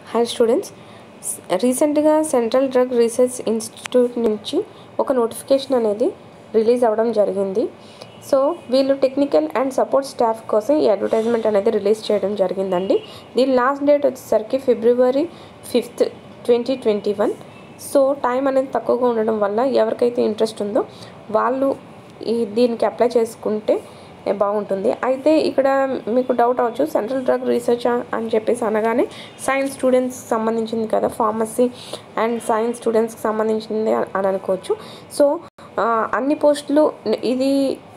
hi students రీసెంట్గా central drug research institute నుంచి ఒక నోటిఫికేషన్ అనేది రిలీజ్ అవ్వడం జరిగింది సో వీళ్ళు టెక్నికల్ అండ్ సపోర్ట్ స్టాఫ్ కోసం ఈ అడ్వర్టైజ్మెంట్ అనేది రిలీజ్ చేయడం జరిగిందండి దీని లాస్ట్ డేట్ వచ్చేసరికి February fifth twenty twenty one so time అనేది తక్కువగా ఉండడం వల్ల ఎవరికైతే ఇంట్రెస్ట్ ఉందో వాళ్ళు ఈ దీనికి అప్లై చేసుకుంటే బాగుంటుంది అయితే ఇక్కడ మీకు డౌట్ అవ్వచ్చు సెంట్రల్ డ్రగ్ రీసెర్చ్ అని చెప్పేసి అనగానే సైన్స్ స్టూడెంట్స్ సంబంధించింది కదా ఫార్మసీ అండ్ సైన్స్ స్టూడెంట్స్కి సంబంధించింది అని అనుకోవచ్చు సో అన్ని పోస్టులు ఇది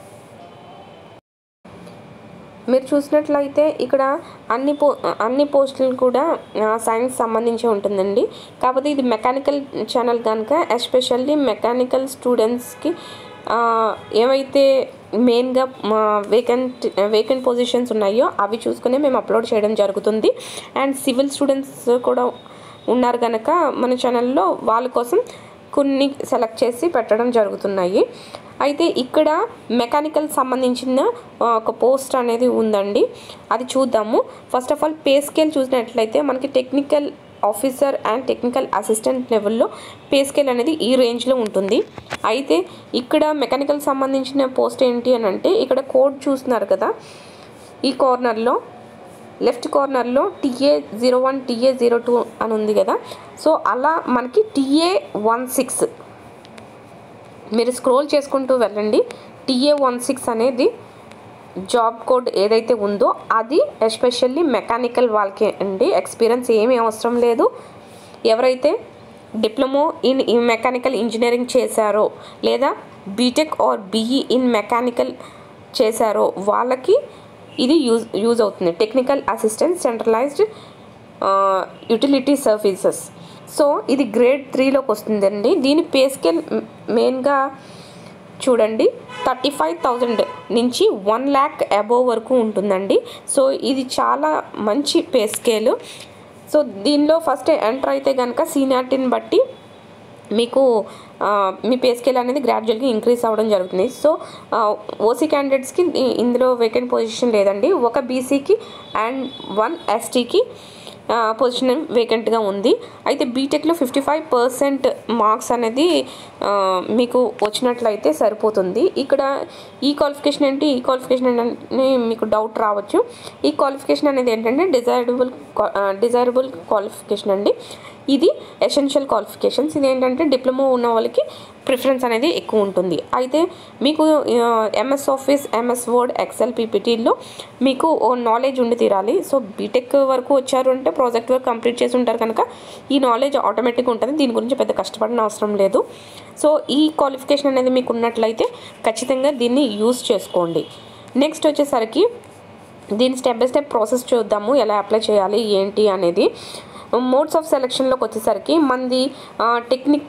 మీరు చూసినట్లయితే ఇక్కడ అన్ని పో అన్ని పోస్టులు కూడా సైన్స్ సంబంధించి ఉంటుందండి కాకపోతే ఇది మెకానికల్ ఛానల్ కనుక ఎస్పెషల్లీ మెకానికల్ స్టూడెంట్స్కి ఏవైతే మెయిన్గా వేకెంట్ వేకెంట్ పొజిషన్స్ ఉన్నాయో అవి చూసుకుని మేము అప్లోడ్ చేయడం జరుగుతుంది అండ్ సివిల్ స్టూడెంట్స్ కూడా ఉన్నారు కనుక మన ఛానల్లో వాళ్ళ కోసం కొన్ని సెలెక్ట్ చేసి పెట్టడం జరుగుతున్నాయి అయితే ఇక్కడ మెకానికల్ సంబంధించిన ఒక పోస్ట్ అనేది ఉందండి అది చూద్దాము first of all pay scale చూసినట్లయితే మనకి technical officer and technical assistant లెవెల్లో పే స్కేల్ అనేది ఈ రేంజ్లో ఉంటుంది అయితే ఇక్కడ మెకానికల్ సంబంధించిన పోస్ట్ ఏంటి అని అంటే ఇక్కడ కోడ్ చూస్తున్నారు కదా ఈ కార్నర్లో లెఫ్ట్ కార్నర్లో TA zero one TA zero two అని ఉంది కదా సో అలా మనకి టీఏ వన్ సిక్స్ మీరు స్క్రోల్ చేసుకుంటూ వెళ్ళండి టీఏ వన్ సిక్స్ అనేది జాబ్ కోడ్ ఏదైతే ఉందో అది ఎస్పెషల్లీ మెకానికల్ వాళ్ళకి అండి ఎక్స్పీరియన్స్ ఏమీ అవసరం లేదు ఎవరైతే డిప్లొమో ఇన్ మెకానికల్ ఇంజనీరింగ్ చేశారో లేదా BTech or BE in mechanical చేశారో వాళ్ళకి ఇది యూజ్ యూజ్ అవుతుంది technical assistant centralised utility services so ఇది గ్రేడ్ త్రీలోకి వస్తుందండి దీని పే స్కేల్ మెయిన్గా చూడండి థర్టీ ఫైవ్ థౌజండ్ నుంచి వన్ ల్యాక్ అబోవ్ వరకు ఉంటుందండి సో ఇది చాలా మంచి పే స్కేల్ సో దీనిలో ఫస్ట్ ఎంటర్ అయితే కనుక సీనియారిటీని బట్టి మీకు మీ పే స్కేల్ అనేది గ్రాడ్యువల్గా ఇంక్రీజ్ అవ్వడం జరుగుతుంది సో ఓసీ క్యాండిడేట్స్కి ఇందులో వేకెంట్ పొజిషన్ లేదండి ఒక బీసీకి అండ్ వన్ ఎస్టీకి పొజిషన్ వేకెంట్గా ఉంది అయితే బీటెక్లో ఫిఫ్టీ ఫైవ్ పర్సెంట్ మార్క్స్ అనేది మీకు వచ్చినట్లయితే సరిపోతుంది ఇక్కడ ఈ క్వాలిఫికేషన్ ఏంటి ఈ క్వాలిఫికేషన్ ఏంటని మీకు డౌట్ రావచ్చు ఈ క్వాలిఫికేషన్ అనేది ఏంటంటే డిజైరబుల్ డిజైరబుల్ క్వాలిఫికేషన్ అండి ఇది ఎసెన్షియల్ క్వాలిఫికేషన్స్ ఇది ఏంటంటే డిప్లొమా ఉన్న వాళ్ళకి ప్రిఫరెన్స్ అనేది ఎక్కువ ఉంటుంది అయితే మీకు MS office MS word excel పీపీటీలో మీకు ఓ నాలెడ్జ్ ఉండి తీరాలి సో బీటెక్ వరకు వచ్చారు అంటే ప్రాజెక్ట్ వర్క్ కంప్లీట్ చేసి ఉంటారు కనుక ఈ నాలెడ్జ్ ఆటోమేటిక్గా ఉంటుంది దీని గురించి పెద్ద కష్టపడిన అవసరం లేదు సో ఈ క్వాలిఫికేషన్ అనేది మీకు ఉన్నట్లయితే ఖచ్చితంగా దీన్ని యూస్ చేసుకోండి నెక్స్ట్ వచ్చేసరికి దీని స్టెప్ బై స్టెప్ ప్రాసెస్ చూద్దాము ఎలా అప్లై చేయాలి ఏంటి అనేది మోడ్స్ ఆఫ్ సెలెక్షన్లోకి వచ్చేసరికి మంది technique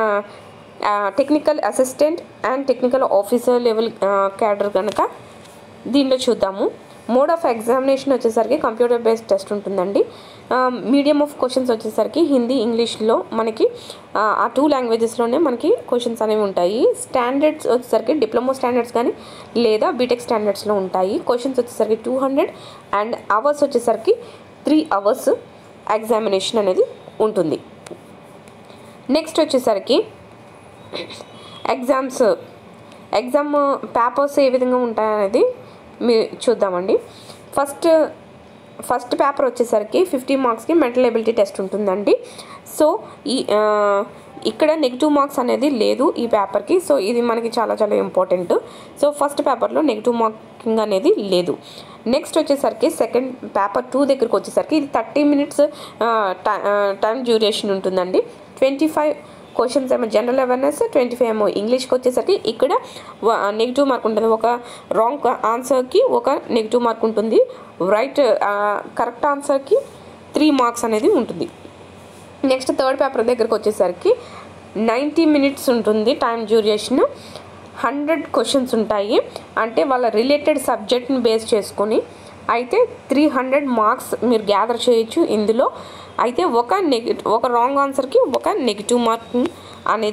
technical assistant and technical officer level cadre కనుక దీనిలో చూద్దాము మోడ్ ఆఫ్ ఎగ్జామినేషన్ వచ్చేసరికి కంప్యూటర్ బేస్డ్ టెస్ట్ ఉంటుందండి మీడియం ఆఫ్ క్వశ్చన్స్ వచ్చేసరికి హిందీ ఇంగ్లీష్లో మనకి ఆ టూ లాంగ్వేజెస్లోనే మనకి క్వశ్చన్స్ అనేవి ఉంటాయి స్టాండర్డ్స్ వచ్చేసరికి డిప్లొమా స్టాండర్డ్స్ కానీ లేదా బీటెక్ స్టాండర్డ్స్లో ఉంటాయి క్వశ్చన్స్ వచ్చేసరికి టూ హండ్రెడ్ అండ్ అవర్స్ వచ్చేసరికి త్రీ అవర్స్ ఎగ్జామినేషన్ అనేది ఉంటుంది నెక్స్ట్ వచ్చేసరికి ఎగ్జామ్స్ ఎగ్జామ్ పేపర్స్ ఏ విధంగా ఉంటాయనేది మీరు చూద్దామండి ఫస్ట్ ఫస్ట్ పేపర్ వచ్చేసరికి ఫిఫ్టీ మార్క్స్కి మెంటల్ ఎబిలిటీ టెస్ట్ ఉంటుందండి సో ఈ ఇక్కడ నెగిటివ్ మార్క్స్ అనేది లేదు ఈ పేపర్కి సో ఇది మనకి చాలా చాలా ఇంపార్టెంట్ సో ఫస్ట్ పేపర్లో నెగిటివ్ మార్కింగ్ అనేది లేదు నెక్స్ట్ వచ్చేసరికి సెకండ్ పేపర్ టూ దగ్గరికి వచ్చేసరికి ఇది థర్టీ మినిట్స్ టైం డ్యూరేషన్ ఉంటుందండి ట్వంటీ ఫైవ్ క్వశ్చన్స్ ఏమో జనరల్ అవేర్నెస్ ట్వంటీ ఫైవ్ ఏమో ఇంగ్లీష్కి వచ్చేసరికి ఇక్కడ నెగిటివ్ మార్క్ ఉంటుంది ఒక రాంగ్ ఆన్సర్కి ఒక నెగిటివ్ మార్క్ ఉంటుంది రైట్ కరెక్ట్ ఆన్సర్కి త్రీ మార్క్స్ అనేది ఉంటుంది నెక్స్ట్ థర్డ్ పేపర్ దగ్గరకు వచ్చేసరికి నైంటీ మినిట్స్ ఉంటుంది టైం డ్యూరేషన్ హండ్రెడ్ క్వశ్చన్స్ ఉంటాయి అంటే వాళ్ళ రిలేటెడ్ సబ్జెక్ట్ని బేస్ చేసుకొని అయితే త్రీ హండ్రెడ్ మార్క్స్ మీరు గ్యాదర్ చేయొచ్చు ఇందులో అయితే ఒక నెగిటివ్ ఒక రాంగ్ ఆన్సర్కి ఒక నెగిటివ్ మార్క్ అనేది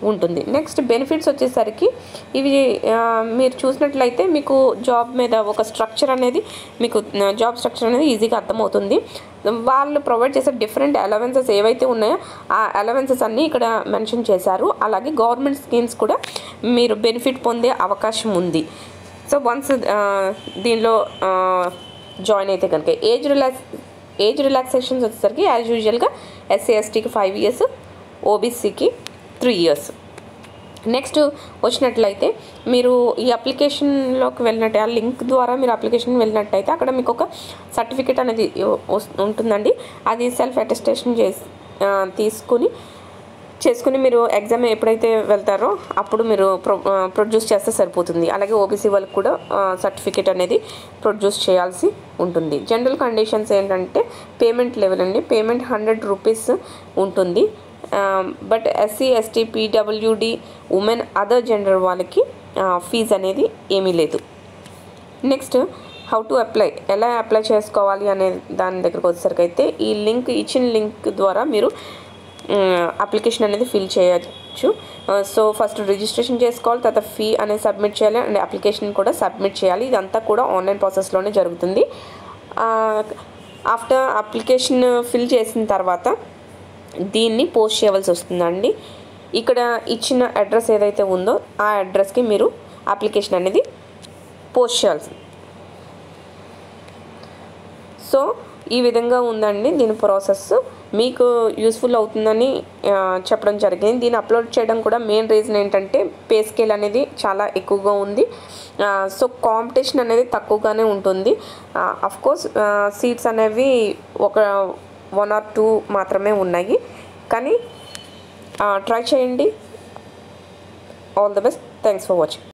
ఉంటుంది నెక్స్ట్ బెనిఫిట్స్ వచ్చేసరికి ఇవి ఆ, మీరు చూసినట్లయితే మీకు జాబ్ మీద ఒక స్ట్రక్చర్ అనేది మీకు జాబ్ స్ట్రక్చర్ అనేది ఈజీగా అర్థమవుతుంది వాళ్ళు ప్రొవైడ్ చేసే డిఫరెంట్ అలవెన్సెస్ ఏవైతే ఉన్నాయో ఆ అలవెన్సెస్ అన్నీ ఇక్కడ మెన్షన్ చేశారు అలాగే గవర్నమెంట్ స్కీమ్స్ కూడా మీరు బెనిఫిట్ పొందే అవకాశం ఉంది సో వన్స్ దీనిలో జాయిన్ అయితే కనుక ఏజ్ రిలాక్స్ ఏజ్ రిలాక్సేషన్స్ వచ్చేసరికి యాజ్ యూజువల్గా ఎస్సీ ఎస్టీకి ఫైవ్ ఇయర్స్ ఓబీసీకి త్రీ ఇయర్స్ నెక్స్ట్ వచ్చినట్లయితే మీరు ఈ అప్లికేషన్లోకి వెళ్ళినట్టు ఆ లింక్ ద్వారా మీరు అప్లికేషన్ వెళ్ళినట్టయితే అక్కడ మీకు ఒక సర్టిఫికేట్ అనేది వస్- ఉంటుందండి అది సెల్ఫ్ అటెస్టేషన్ చేసి ఆ, తీసుకుని చేసుకుని మీరు ఎగ్జామ్ ఎప్పుడైతే వెళ్తారో అప్పుడు మీరు ప్రొ ప్రొడ్యూస్ చేస్తే సరిపోతుంది అలాగే ఓబీసీ వాళ్ళకి కూడా సర్టిఫికేట్ అనేది ప్రొడ్యూస్ చేయాల్సి ఉంటుంది జనరల్ కండిషన్స్ ఏంటంటే పేమెంట్ లెవెల్ అండి పేమెంట్ హండ్రెడ్ రూపీస్ ఉంటుంది but SC ST PWD women other gender వాళ్ళకి ఫీజు అనేది ఏమీ లేదు నెక్స్ట్ హౌ టు అప్లై ఎలా అప్లై చేసుకోవాలి అనే దాని దగ్గరకు వచ్చేసరికి అయితే ఈ లింక్ ఇచ్చిన లింక్ ద్వారా మీరు అప్లికేషన్ అనేది ఫిల్ చేయొచ్చు సో ఫస్ట్ రిజిస్ట్రేషన్ చేసుకోవాలి తర్వాత ఫీ అనేది సబ్మిట్ చేయాలి అండ్ అప్లికేషన్ కూడా సబ్మిట్ చేయాలి ఇదంతా కూడా ఆన్లైన్ ప్రాసెస్లోనే జరుగుతుంది ఆఫ్టర్ అప్లికేషన్ ఫిల్ చేసిన తర్వాత దీన్ని పోస్ట్ చేయవలసి వస్తుందండి ఇక్కడ ఇచ్చిన అడ్రస్ ఏదైతే ఉందో ఆ అడ్రస్కి మీరు అప్లికేషన్ అనేది పోస్ట్ చేయాల్సి సో ఈ విధంగా ఉందండి దీని ప్రాసెస్ మీకు యూస్ఫుల్ అవుతుందని ఆ, చెప్పడం జరిగింది దీన్ని అప్లోడ్ చేయడం కూడా మెయిన్ రీజన్ ఏంటంటే పే స్కేల్ అనేది చాలా ఎక్కువగా ఉంది ఆ, సో కాంపిటీషన్ అనేది తక్కువగానే ఉంటుంది అఫ్ కోర్స్ సీట్స్ అనేవి ఒక వన్ ఆర్ టూ మాత్రమే ఉన్నాయి కానీ ట్రై చేయండి all the best thanks for watching